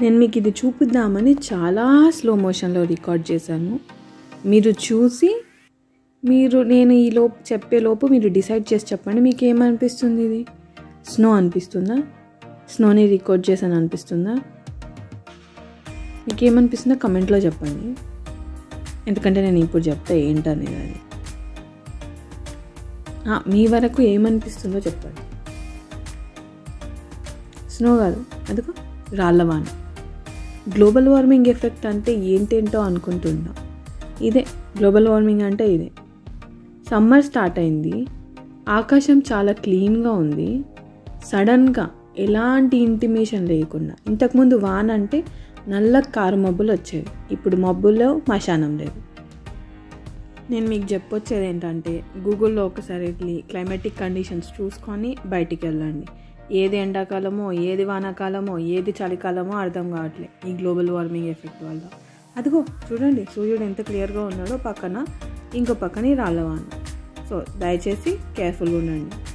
నేను మీకు ఇది చూపిద్దామని చాలా స్లో మోషన్లో రికార్డ్ చేశాను మీరు చూసి మీరు నేను ఈ లోపు చెప్పే లోపు మీరు డిసైడ్ చేసి చెప్పండి మీకు ఏమనిపిస్తుంది ఇది స్నో అనిపిస్తుందా స్నోని రికార్డ్ చేశాను అనిపిస్తుందా మీకు ఏమనిపిస్తుందో కమెంట్లో చెప్పండి ఎందుకంటే నేను ఇప్పుడు చెప్తే ఏంటనేది అది ఆ, మీ వరకు ఏమనిపిస్తుందో చెప్పండి స్నో కాదు అదిగో రాళ్ళవాన గ్లోబల్ వార్మింగ్ ఎఫెక్ట్ అంటే ఏంటేంటో అనుకుంటున్నా ఇదే గ్లోబల్ వార్మింగ్ అంటే ఇదే సమ్మర్ స్టార్ట్ అయింది ఆకాశం చాలా క్లీన్గా ఉంది సడన్గా ఎలాంటి ఇంటిమేషన్ లేకుండా ఇంతకుముందు వాన అంటే నల్ల కారు మబ్బులు వచ్చేవి ఇప్పుడు మబ్బుల్లో మశానం లేదు నేను మీకు చెప్పొచ్చేది ఏంటంటే గూగుల్లో ఒకసారి వెళ్ళి క్లైమాటిక్ కండిషన్స్ చూసుకొని బయటికి వెళ్ళండి ఏది ఎండాకాలమో ఏది వానాకాలమో ఏది చలికాలమో అర్థం కావట్లేదు ఈ గ్లోబల్ వార్మింగ్ ఎఫెక్ట్ వల్ల అదిగో చూడండి సూర్యుడు ఎంత క్లియర్గా ఉన్నాడో పక్కన ఇంకో పక్కన ఈ రాళ్ళవాన సో దయచేసి కేర్ఫుల్గా ఉండండి